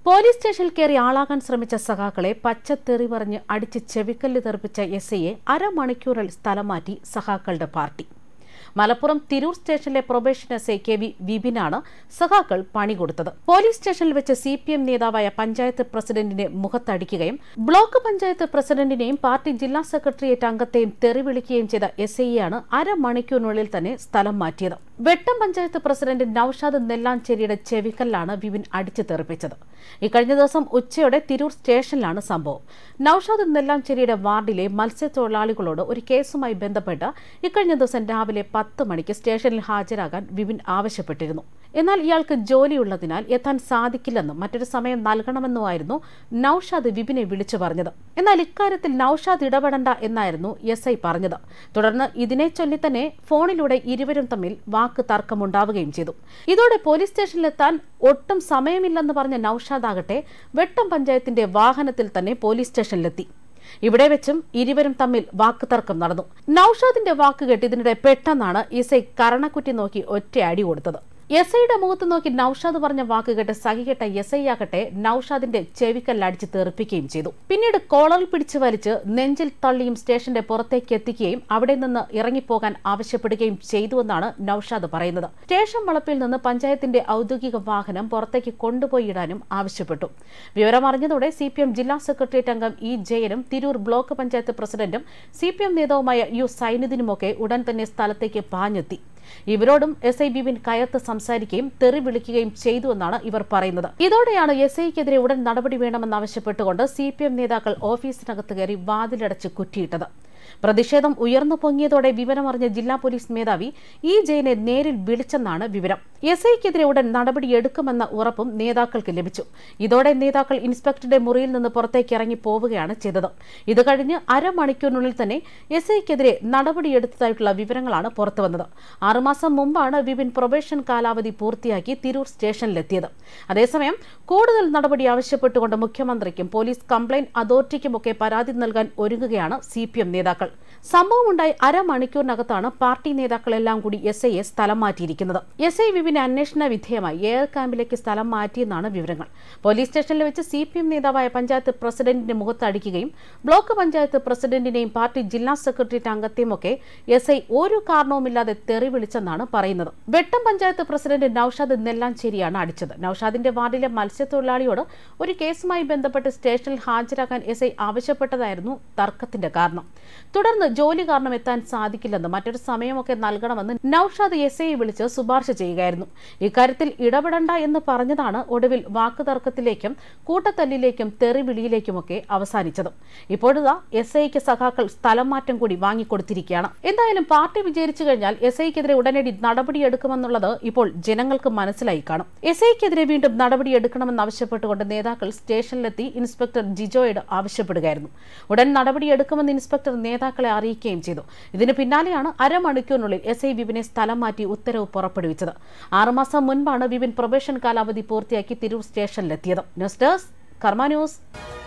police സ്റ്റേഷനിൽ കയറി ആളാകാൻ ശ്രമിച്ച സഖാക്കളെ പച്ചത്തെറി പറഞ്ഞ് അടിച്ച് ചെവിക്കല്ല് തെറിപ്പിച്ച എസ് ഐയെ അരമണിക്കൂറിൽ സ്ഥലം മാറ്റി സഖാക്കളുടെ പാർട്ടി മലപ്പുറം തിരൂർ സ്റ്റേഷനിലെ probation S I K V വിപിനാണ് സഖാക്കൾ പണി കൊടുത്തത് പോലീസ് സ്റ്റേഷനിൽ വെച്ച് സി പി എം നേതാവായ പഞ്ചായത്ത് പ്രസിഡന്റിനെ മുഖത്തടിക്കുകയും ബ്ലോക്ക് പഞ്ചായത്ത് പ്രസിഡന്റിനെയും പാർട്ടി ജില്ലാ സെക്രട്ടേറിയറ്റ് അംഗത്തെയും തെറി വിളിക്കുകയും ചെയ്ത എസ് ഐയാണ് അരമണിക്കൂറിനുള്ളിൽ തന്നെ സ്ഥലം മാറ്റിയത് വെട്ടം പഞ്ചായത്ത് പ്രസിഡന്റ് നൌഷാദ് നെല്ലാഞ്ചേരിയുടെ ചെവിക്കല്ലാണ് വിപിൻ അടിച്ചു തെറിപ്പിച്ചത് ഇക്കഴിഞ്ഞ ദിവസം ഉച്ചയോടെ തിരൂർ സ്റ്റേഷനിലാണ് സംഭവം നൌഷാദ് നെല്ലാഞ്ചേരിയുടെ വാർഡിലെ മത്സ്യത്തൊഴിലാളികളോട് ഒരു കേസുമായി ബന്ധപ്പെട്ട് ഇക്കഴിഞ്ഞ ദിവസം രാവിലെ പത്ത് മണിക്ക് സ്റ്റേഷനിൽ ഹാജരാകാൻ വിപിൻ ആവശ്യപ്പെട്ടിരുന്നു എന്നാൽ ഇയാൾക്ക് ജോലിയുള്ളതിനാൽ എത്താൻ സാധിക്കില്ലെന്നും മറ്റൊരു സമയം നൽകണമെന്നുമായിരുന്നു നൌഷാദ് വിപിനെ വിളിച്ചു പറഞ്ഞത് എന്നാൽ ഇക്കാര്യത്തിൽ നൌഷാദ് ഇടപെടണ്ട എന്നായിരുന്നു എസ് ഐ പറഞ്ഞത് തുടർന്ന് ഇതിനെ ചൊല്ലി തന്നെ ഫോണിലൂടെ ഇരുവരും തമ്മിൽ വാക്ക് തർക്കമുണ്ടാവുകയും ചെയ്തു ഇതോടെ പോലീസ് സ്റ്റേഷനിലെത്താൻ ഒട്ടും സമയമില്ലെന്ന് പറഞ്ഞ നൌഷാദ് ആകട്ടെ വെട്ടം പഞ്ചായത്തിന്റെ വാഹനത്തിൽ തന്നെ പോലീസ് സ്റ്റേഷനിലെത്തി ഇവിടെ വെച്ചും ഇരുവരും തമ്മിൽ വാക്ക് തർക്കം നടന്നു നൌഷാദിന്റെ വാക്ക് കേട്ട് ഇതിനിടെ പെട്ടെന്നാണ് ഇസൈ കരണക്കുറ്റി നോക്കി ഒറ്റ അടി കൊടുത്തത് എസ് ഐയുടെ മുഖത്ത് നോക്കി നൌഷാദ് പറഞ്ഞ വാക്ക് കേട്ട് സഹികെട്ട എസ് ഐ ആകട്ടെ നൌഷാദിന്റെ ചെവിക്കല്ലടിച്ച് തെറിപ്പിക്കുകയും ചെയ്തു പിന്നീട് കോളറിൽ പിടിച്ചു വലിച്ച് നെഞ്ചിൽ തള്ളിയും സ്റ്റേഷന്റെ പുറത്തേക്ക് എത്തിക്കുകയും അവിടെ നിന്ന് ഇറങ്ങിപ്പോകാൻ ആവശ്യപ്പെടുകയും ചെയ്തുവെന്നാണ് നൌഷാദ് പറയുന്നത് സ്റ്റേഷൻ വളപ്പിൽ നിന്ന് പഞ്ചായത്തിന്റെ ഔദ്യോഗിക വാഹനം പുറത്തേക്ക് കൊണ്ടുപോയി ഇടാനും ആവശ്യപ്പെട്ടു വിവരമറിഞ്ഞതോടെ സി പി എം ജില്ലാ സെക്രട്ടേറിയറ്റ് അംഗം ഇ ജയനും തിരൂർ ബ്ലോക്ക് പഞ്ചായത്ത് പ്രസിഡന്റും സി പി എം നേതാവുമായ യു സൈനുദ്ദീനുമൊക്കെ ഉടൻ തന്നെ സ്ഥലത്തേക്ക് പാഞ്ഞെത്തി ഇവരോടും എസ് ഐ ബിബിൻ കയർത്ത് സംസാരിക്കുകയും തെറി വിളിക്കുകയും ചെയ്തുവെന്നാണ് ഇവർ പറയുന്നത് ഇതോടെയാണ് എസ് ഐക്കെതിരെ ഉടൻ നടപടി വേണമെന്നാവശ്യപ്പെട്ടുകൊണ്ട് സി പി എം നേതാക്കൾ ഓഫീസിനകത്ത് കയറി വാതിലടച്ച് കുറ്റിയിട്ടത് പ്രതിഷേധം ഉയർന്നു പൊങ്ങിയതോടെ വിവരമറിഞ്ഞ ജില്ലാ പോലീസ് മേധാവി ഇ ജയനെ നേരിൽ വിളിച്ചെന്നാണ് വിവരം എസ് ഐക്കെതിരെ ഉടൻ നടപടിയെടുക്കുമെന്ന ഉറപ്പും നേതാക്കൾക്ക് ലഭിച്ചു ഇതോടെ നേതാക്കൾ ഇൻസ്പെക്ടറുടെ മുറിയിൽ നിന്ന് പുറത്തേക്ക് ഇറങ്ങി പോവുകയാണ് ചെയ്തത് ഇത് കഴിഞ്ഞ് അരമണിക്കൂറിനുള്ളിൽ തന്നെ എസ് ഐക്കെതിരെ നടപടിയെടുത്തതായിട്ടുള്ള വിവരങ്ങളാണ് പുറത്തുവന്നത് ആറുമാസം മുമ്പാണ് വിപിൻ പ്രൊബേഷൻ കാലാവധി പൂർത്തിയാക്കി തിരൂർ സ്റ്റേഷനിലെത്തിയത് അതേസമയം കൂടുതൽ നടപടി ആവശ്യപ്പെട്ടുകൊണ്ട് മുഖ്യമന്ത്രിക്കും പോലീസ് കംപ്ലയിന്റ് അതോറിറ്റിക്കുമൊക്കെ പരാതി നൽകാൻ ഒരുങ്ങുകയാണ് സി പി എം നേതാക്കൾ സംഭവമുണ്ടായി അരമണിക്കൂറിനകത്താണ് പാർട്ടി നേതാക്കളെല്ലാം കൂടി എസ് ഐയെ സ്ഥലം മാറ്റിയിരിക്കുന്നത് എസ് ഐ വിപിന് അന്വേഷണ വിധേയമായി എയർ ക്യാമ്പിലേക്ക് സ്ഥലം മാറ്റിയെന്നാണ് വിവരങ്ങൾ പോലീസ് സ്റ്റേഷനിൽ വെച്ച് സി പി എം നേതാവായ പഞ്ചായത്ത് പ്രസിഡന്റിന്റെ മുഖത്തടിക്കുകയും ബ്ലോക്ക് പഞ്ചായത്ത് പ്രസിഡന്റിനെയും പാർട്ടി ജില്ലാ സെക്രട്ടേറിയറ്റ് അംഗത്തെയും ഒക്കെ എസ് ഐ ഒരു കാരണവുമില്ലാതെ തെറി വിളിച്ചെന്നാണ് പറയുന്നത് വെട്ടം പഞ്ചായത്ത് പ്രസിഡന്റ് നൌഷാദ് നെല്ലാഞ്ചേരിയാണ് അടിച്ചത് നൌഷാദിന്റെ വാർഡിലെ മത്സ്യത്തൊഴിലാളിയോട് ഒരു കേസുമായി ബന്ധപ്പെട്ട് സ്റ്റേഷനിൽ ഹാജരാക്കാൻ എസ് ഐ ആവശ്യപ്പെട്ടതായിരുന്നു തർക്കത്തിന്റെ കാരണം തുടർന്ന് ജോലി കാരണം എത്താൻ സാധിക്കില്ലെന്ന് മറ്റൊരു സമയമൊക്കെ നൽകണമെന്ന് നൌഷാദ് എസ് ഐയെ വിളിച്ച് ശുപാർശ ചെയ്യുകയായിരുന്നു ഇക്കാര്യത്തിൽ ഇടപെടണ്ട എന്ന് പറഞ്ഞതാണ് ഒടുവിൽ വാക്കുതർക്കത്തിലേക്കും കൂട്ടത്തല്ലിലേക്കും തെറിവിളിയിലേക്കുമൊക്കെ അവസാനിച്ചത് ഇപ്പോഴിതാ എസ് ഐക്ക് സഖാക്കൾ സ്ഥലം മാറ്റം കൂടി വാങ്ങിക്കൊടുത്തിരിക്കുകയാണ് എന്തായാലും പാർട്ടി വിജയിച്ചു കഴിഞ്ഞാൽ എസ് ഐക്കെതിരെ ഉടനടി നടപടിയെടുക്കുമെന്നുള്ളത് ഇപ്പോൾ ജനങ്ങൾക്ക് മനസ്സിലായി കാണും എസ് ഐക്കെതിരെ വീണ്ടും നടപടിയെടുക്കണമെന്നാവശ്യപ്പെട്ടുകൊണ്ട് നേതാക്കൾ സ്റ്റേഷനിലെത്തി ഇൻസ്പെക്ടർ ജിജോയോട് ആവശ്യപ്പെടുകയായിരുന്നു ഉടൻ നടപടിയെടുക്കുമെന്ന് ഇൻസ്പെക്ടർ നേതാക്കളെ അറിയിക്കുകയും ചെയ്തു ഇതിന് പിന്നാലെയാണ് അരമണിക്കൂറിനുള്ളിൽ എസ് ഐ വിപിനെ സ്ഥലം മാറ്റി ഉത്തരവ് പുറപ്പെടുവിച്ചത് ആറുമാസം മുൻപാണ് വിപിൻ പ്രൊബേഷൻ കാലാവധി പൂർത്തിയാക്കി തിരൂർ സ്റ്റേഷനിലെത്തിയത് ന്യൂസ് ഡെസ്ക് കർമ്മ ന്യൂസ്